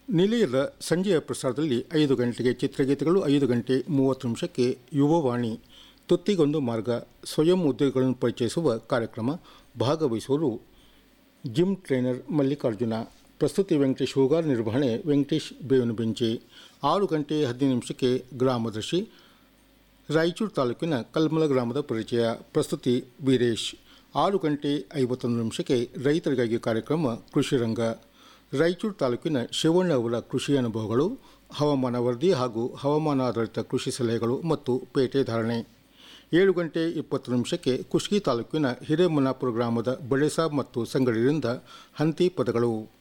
ನಿಲಯದ ಸಂಜೆಯ ಪ್ರಸಾರದಲ್ಲಿ ಐದು ಗಂಟೆಗೆ ಚಿತ್ರಗೀತೆಗಳು ಐದು ಗಂಟೆ ಮೂವತ್ತು ನಿಮಿಷಕ್ಕೆ ಯುವವಾಣಿ ತುತ್ತಿಗೊಂದು ಮಾರ್ಗ ಸ್ವಯಂ ಉದ್ಯೋಗಗಳನ್ನು ಪರಿಚಯಿಸುವ ಕಾರ್ಯಕ್ರಮ ಭಾಗವಹಿಸುವರು ಜಿಮ್ ಟ್ರೈನರ್ ಮಲ್ಲಿಕಾರ್ಜುನ ಪ್ರಸ್ತುತಿ ವೆಂಕಟೇಶ್ ಹೂಗಾರ್ ನಿರ್ವಹಣೆ ವೆಂಕಟೇಶ್ ಬೇವಿನ ಬೆಂಚಿ ಆರು ಗಂಟೆ ಹದಿನೈದು ನಿಮಿಷಕ್ಕೆ ಗ್ರಾಮದರ್ಶಿ ರಾಯಚೂರು ತಾಲೂಕಿನ ಕಲ್ಮಲ ಗ್ರಾಮದ ಪರಿಚಯ ಪ್ರಸ್ತುತಿ ವೀರೇಶ್ ಆರು ಗಂಟೆ ಐವತ್ತೊಂದು ನಿಮಿಷಕ್ಕೆ ರೈತರಿಗಾಗಿ ಕಾರ್ಯಕ್ರಮ ಕೃಷಿ ರಂಗ ರಾಯಚೂರು ತಾಲೂಕಿನ ಶಿವಣ್ಣ ಅವರ ಕೃಷಿ ಅನುಭವಗಳು ಹವಾಮಾನ ವರದಿ ಹಾಗೂ ಹವಾಮಾನ ಆಧಾರಿತ ಕೃಷಿ ಸಲಹೆಗಳು ಮತ್ತು ಪೇಟೆ ಧಾರಣೆ ಏಳು ಗಂಟೆ ಇಪ್ಪತ್ತು ನಿಮಿಷಕ್ಕೆ ಕುಷ್ಟಗಿ ತಾಲೂಕಿನ ಹಿರೇಮನ್ನಾಪುರ ಗ್ರಾಮದ ಬಳೆಸಾಬ್ ಮತ್ತು ಸಂಗಡಿರಿಂದ ಹಂತಿ ಪದಗಳು